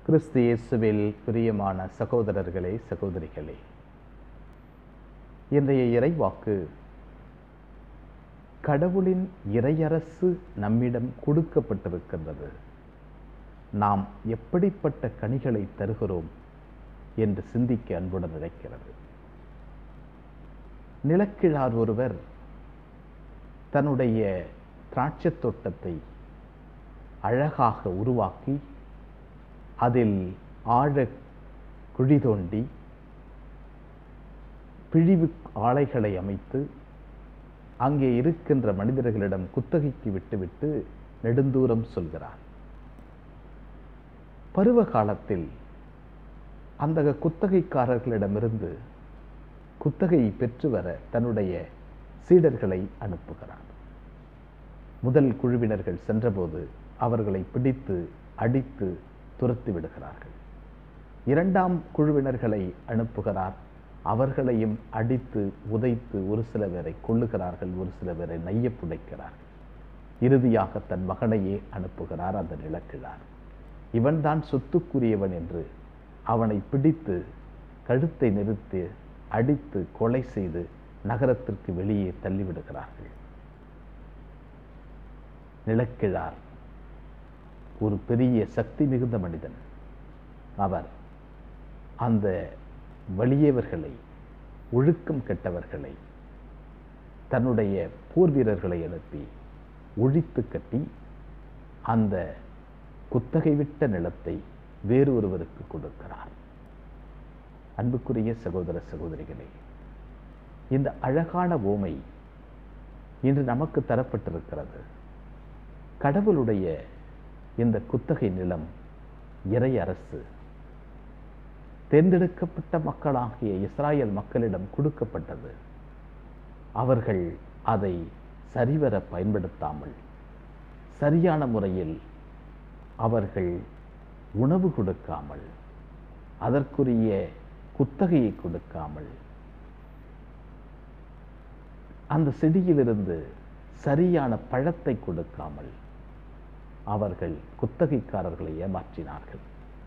கிறிஸ்து இயேசுவில் பிரியமான சகோதரர்களே சகோதரிகளே இன்றைய இறைவாக்கு கடவுளின் இறையரசு நம்மிடம் கொடுக்கப்பட்டிருக்கின்றது நாம் எப்படிப்பட்ட கனிகளை தருகிறோம் என்று சிந்திக்க அன்புடன் நினைக்கிறது நிலக்கிழார் ஒருவர் தன்னுடைய திராட்சைத் தோட்டத்தை அழகாக உருவாக்கி அதில் ஆழ குழி தோண்டி பிழிவு ஆலைகளை அமைத்து அங்கே இருக்கின்ற மனிதர்களிடம் குத்தகைக்கு விட்டுவிட்டு நெடுந்தூரம் சொல்கிறார் பருவ காலத்தில் அந்த குத்தகைக்காரர்களிடமிருந்து குத்தகையை பெற்று வர தன்னுடைய சீடர்களை அனுப்புகிறார் முதல் குழுவினர்கள் சென்றபோது அவர்களை பிடித்து அடித்து துரத்தி விடுகிறார்கள் இரண்டாம் குழுவினர்களை அனுப்புகிறார் அவர்களையும் அடித்து உதைத்து ஒரு சில பேரை கொள்ளுகிறார்கள் ஒரு சில பேரை நைய புடைக்கிறார்கள் இறுதியாக தன் மகனையே அனுப்புகிறார் அந்த நிலக்கிழார் இவன்தான் சொத்துக்குரியவன் என்று அவனை பிடித்து கழுத்தை நிறுத்தி அடித்து கொலை செய்து நகரத்திற்கு வெளியே தள்ளிவிடுகிறார்கள் நிலக்கிழார் ஒரு பெரிய சக்தி மிகுந்த மனிதன் அவர் அந்த வலியவர்களை ஒழுக்கம் கெட்டவர்களை தன்னுடைய போர் வீரர்களை அனுப்பி ஒழித்து கட்டி அந்த குத்தகை விட்ட நிலத்தை வேறு ஒருவருக்கு கொடுக்கிறார் அன்புக்குரிய சகோதர சகோதரிகளே இந்த அழகான ஓமை இன்று நமக்கு தரப்பட்டிருக்கிறது கடவுளுடைய இந்த குத்தகை நிலம் இறை அரசு தேர்ந்தெடுக்கப்பட்ட மக்களாகிய இஸ்ராயல் மக்களிடம் கொடுக்கப்பட்டது அவர்கள் அதை சரிவர பயன்படுத்தாமல் சரியான முறையில் அவர்கள் உணவு கொடுக்காமல் அதற்குரிய குத்தகையை கொடுக்காமல் அந்த செடியிலிருந்து சரியான பழத்தை கொடுக்காமல் அவர்கள் குத்தகைக்காரர்களை ஏமாற்றினார்கள்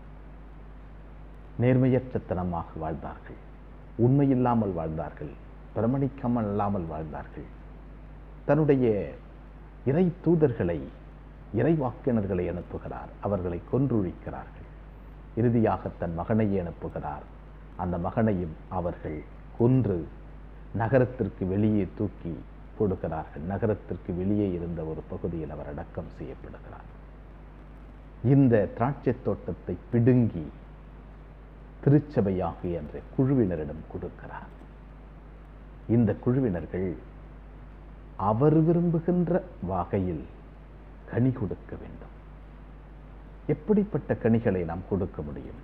நேர்மையற்றத்தனமாக வாழ்ந்தார்கள் உண்மையில்லாமல் வாழ்ந்தார்கள் பிரமணிக்காமல் இல்லாமல் வாழ்ந்தார்கள் தன்னுடைய இறை தூதர்களை இறைவாக்கினர்களை அனுப்புகிறார் அவர்களை கொன்றொழிக்கிறார்கள் இறுதியாக தன் மகனையே அனுப்புகிறார் அந்த மகனையும் அவர்கள் கொன்று நகரத்திற்கு வெளியே தூக்கி போடுகிறார்கள் நகரத்திற்கு வெளியே இருந்த ஒரு பகுதியில் அவர் அடக்கம் செய்யப்படுகிறார் இந்த திராட்சை தோட்டத்தை பிடுங்கி திருச்சபையாகிய என்ற குழுவினரிடம் கொடுக்கிறார் இந்த குழுவினர்கள் அவர் விரும்புகின்ற வகையில் கனி கொடுக்க வேண்டும் எப்படிப்பட்ட கனிகளை நாம் கொடுக்க முடியும்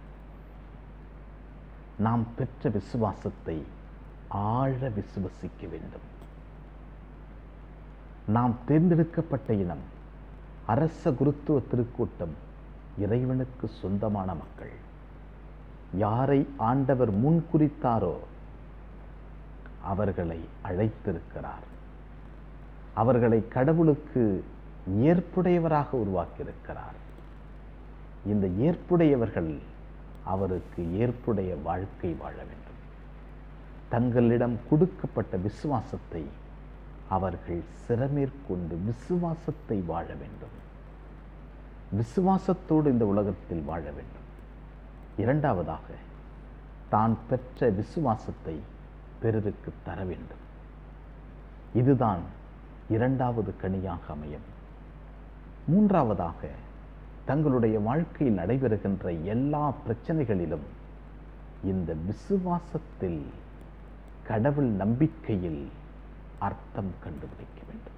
நாம் பெற்ற விசுவாசத்தை ஆழ விசுவசிக்க வேண்டும் நாம் தேர்ந்தெடுக்கப்பட்ட இனம் அரச குருத்துவ திருக்கூட்டம் இறைவனுக்கு சொந்தமான மக்கள் யாரை ஆண்டவர் முன் குறித்தாரோ அவர்களை அழைத்திருக்கிறார் அவர்களை கடவுளுக்கு ஏற்புடையவராக உருவாக்கியிருக்கிறார் இந்த ஏற்புடையவர்கள் அவருக்கு ஏற்புடைய வாழ்க்கை வாழ வேண்டும் தங்களிடம் கொடுக்கப்பட்ட விசுவாசத்தை அவர்கள் சிறமேற்கொண்டு விசுவாசத்தை வாழ வேண்டும் விசுவாசத்தோடு இந்த உலகத்தில் வாழ வேண்டும் இரண்டாவதாக தான் பெற்ற விசுவாசத்தை பிறருக்கு தர வேண்டும் இதுதான் இரண்டாவது கனியாக அமையும் மூன்றாவதாக தங்களுடைய வாழ்க்கையில் நடைபெறுகின்ற எல்லா பிரச்சனைகளிலும் இந்த விசுவாசத்தில் கடவுள் நம்பிக்கையில் அர்த்தம் கண்டுபிடிக்க வேண்டும்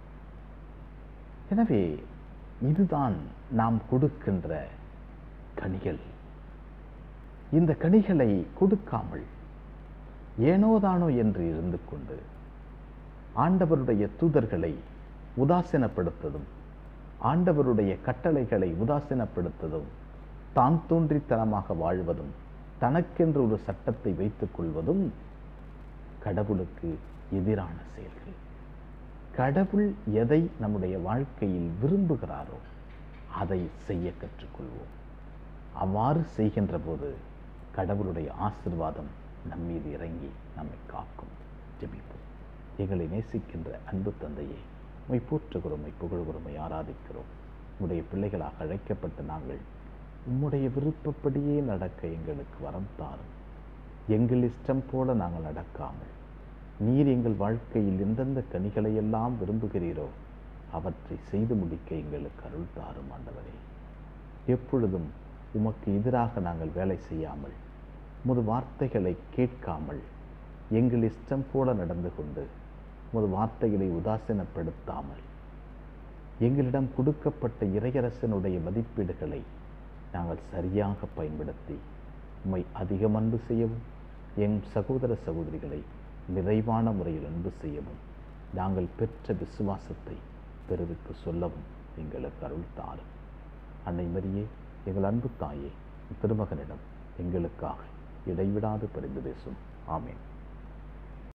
எனவே இதுதான் நாம் கொடுக்கின்ற கனிகள் இந்த கனிகளை கொடுக்காமல் ஏனோதானோ என்று இருந்து கொண்டு ஆண்டவருடைய தூதர்களை உதாசீனப்படுத்ததும் ஆண்டவருடைய கட்டளைகளை உதாசீனப்படுத்ததும் தான் தோன்றித்தனமாக வாழ்வதும் தனக்கென்று ஒரு சட்டத்தை வைத்துக் கொள்வதும் கடவுளுக்கு எதிரான செயல்கள் கடவுள் எதை நம்முடைய வாழ்க்கையில் விரும்புகிறாரோ அதை செய்ய கற்றுக்கொள்வோம் அவ்வாறு செய்கின்ற போது கடவுளுடைய ஆசிர்வாதம் நம் மீது இறங்கி நம்மை காக்கும் ஜெபிப்போம் எங்களை நேசிக்கின்ற அன்பு தந்தையே உம்மை போற்றுகிறோம் உம்மை புகழ்கிறோம் உம்மை ஆராதிக்கிறோம் உம்முடைய பிள்ளைகளாக அழைக்கப்பட்ட நாங்கள் உம்முடைய விருப்பப்படியே நடக்க எங்களுக்கு வரம் தாரும் எங்கள் இஷ்டம் போல நாங்கள் நடக்காமல் நீர் எங்கள் வாழ்க்கையில் எந்தெந்த கனிகளை எல்லாம் விரும்புகிறீரோ அவற்றை செய்து முடிக்க எங்களுக்கு அருள் தாரும் ஆண்டவரே எப்பொழுதும் உமக்கு எதிராக நாங்கள் வேலை செய்யாமல் உமது வார்த்தைகளை கேட்காமல் எங்கள் இஷ்டம் போல நடந்து கொண்டு உமது வார்த்தைகளை உதாசீனப்படுத்தாமல் எங்களிடம் கொடுக்கப்பட்ட இறையரசனுடைய மதிப்பீடுகளை நாங்கள் சரியாக பயன்படுத்தி உம்மை அதிகம் அன்பு செய்யவும் என் சகோதர சகோதரிகளை நிறைவான முறையில் அன்பு செய்யவும் நாங்கள் பெற்ற விசுவாசத்தை பிறருக்கு சொல்லவும் எங்களுக்கு அருள் தாரும் அன்னை மரியே எங்கள் அன்பு தாயே திருமகனிடம் எங்களுக்காக இடைவிடாது பரிந்து பேசும் ஆமேன்